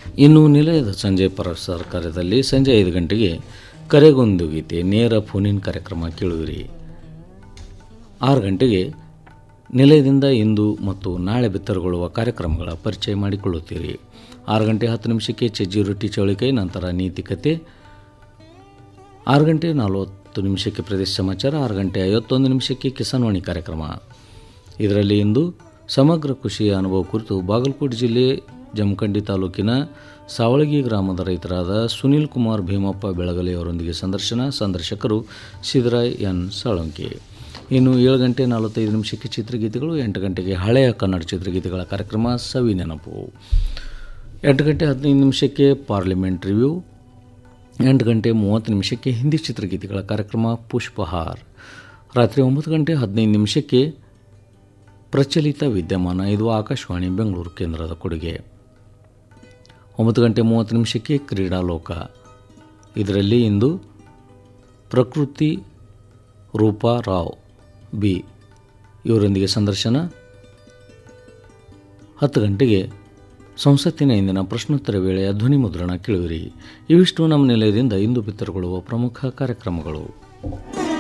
ಇನ್ನು ನಿಲಯದ ಸಂಜೆ ಪ್ರಸಾರ ಕಾರ್ಯದಲ್ಲಿ ಸಂಜೆ ಐದು ಗಂಟೆಗೆ ಕರೆಗೊಂದು ಗೀತೆ ನೇರ ಫೋನಿನ್ ಕಾರ್ಯಕ್ರಮ ಕೇಳುವಿರಿ ಆರು ಗಂಟೆಗೆ ನಿಲಯದಿಂದ ಇಂದು ಮತ್ತು ನಾಳೆ ಬಿತ್ತರಗೊಳ್ಳುವ ಕಾರ್ಯಕ್ರಮಗಳ ಪರಿಚಯ ಮಾಡಿಕೊಳ್ಳುತ್ತೀರಿ ಆರು ಗಂಟೆ ಹತ್ತು ನಿಮಿಷಕ್ಕೆ ಚಜ್ಜಿ ರೊಟ್ಟಿ ಚೌಳಿಕಾಯಿ ನಂತರ ನೀತಿ ಕತೆ ಆರು ಗಂಟೆ ನಲವತ್ತು ನಿಮಿಷಕ್ಕೆ ಪ್ರದೇಶ ಸಮಾಚಾರ ಆರು ಗಂಟೆ ಐವತ್ತೊಂದು ನಿಮಿಷಕ್ಕೆ ಕಿಸಾನ್ವಾಣಿ ಕಾರ್ಯಕ್ರಮ ಇದರಲ್ಲಿ ಇಂದು ಸಮಗ್ರ ಕೃಷಿಯ ಅನುಭವ ಕುರಿತು ಬಾಗಲಕೋಟೆ ಜಿಲ್ಲೆ ಜಮಖಂಡಿ ತಾಲೂಕಿನ ಸಾವಳಗಿ ಗ್ರಾಮದ ರೈತರಾದ ಸುನೀಲ್ ಕುಮಾರ್ ಭೀಮಪ್ಪ ಬೆಳಗಲಿ ಅವರೊಂದಿಗೆ ಸಂದರ್ಶನ ಸಂದರ್ಶಕರು ಸಿದ್ದರಾಯ್ ಎನ್ ಸಾಳಂಕಿ ಇನ್ನು ಏಳು ಗಂಟೆ ನಲವತ್ತೈದು ನಿಮಿಷಕ್ಕೆ ಚಿತ್ರಗೀತೆಗಳು ಎಂಟು ಗಂಟೆಗೆ ಹಳೆಯ ಕನ್ನಡ ಚಿತ್ರಗೀತೆಗಳ ಕಾರ್ಯಕ್ರಮ ಸವಿ ನೆನಪು ಎಂಟು ಗಂಟೆ ಹದಿನೈದು ನಿಮಿಷಕ್ಕೆ ಪಾರ್ಲಿಮೆಂಟ್ ರಿವ್ಯೂ ಎಂಟು ಗಂಟೆ ಮೂವತ್ತು ನಿಮಿಷಕ್ಕೆ ಹಿಂದಿ ಚಿತ್ರಗೀತೆಗಳ ಕಾರ್ಯಕ್ರಮ ಪುಷ್ಪಹಾರ್ ರಾತ್ರಿ ಒಂಬತ್ತು ಗಂಟೆ ಹದಿನೈದು ನಿಮಿಷಕ್ಕೆ ಪ್ರಚಲಿತ ವಿದ್ಯಮಾನ ಇದು ಆಕಾಶವಾಣಿ ಬೆಂಗಳೂರು ಕೇಂದ್ರದ ಕೊಡುಗೆ ಒಂಬತ್ತು ಗಂಟೆ ಮೂವತ್ತು ನಿಮಿಷಕ್ಕೆ ಕ್ರೀಡಾಲೋಕ ಇದರಲ್ಲಿ ಇಂದು ಪ್ರಕೃತಿ ರೂಪಾ ರಾವ್ ಬಿ ಇವರೊಂದಿಗೆ ಸಂದರ್ಶನ ಹತ್ತು ಗಂಟೆಗೆ ಸಂಸತ್ತಿನ ಇಂದಿನ ಪ್ರಶ್ನೋತ್ತರ ವೇಳೆಯ ಧ್ವನಿ ಮುದ್ರಣ ಕೇಳುವಿರಿ ಇವಿಷ್ಟು ನಮ್ಮ ನಿಲಯದಿಂದ ಇಂದು ಬಿತ್ತರಗೊಳ್ಳುವ ಪ್ರಮುಖ ಕಾರ್ಯಕ್ರಮಗಳು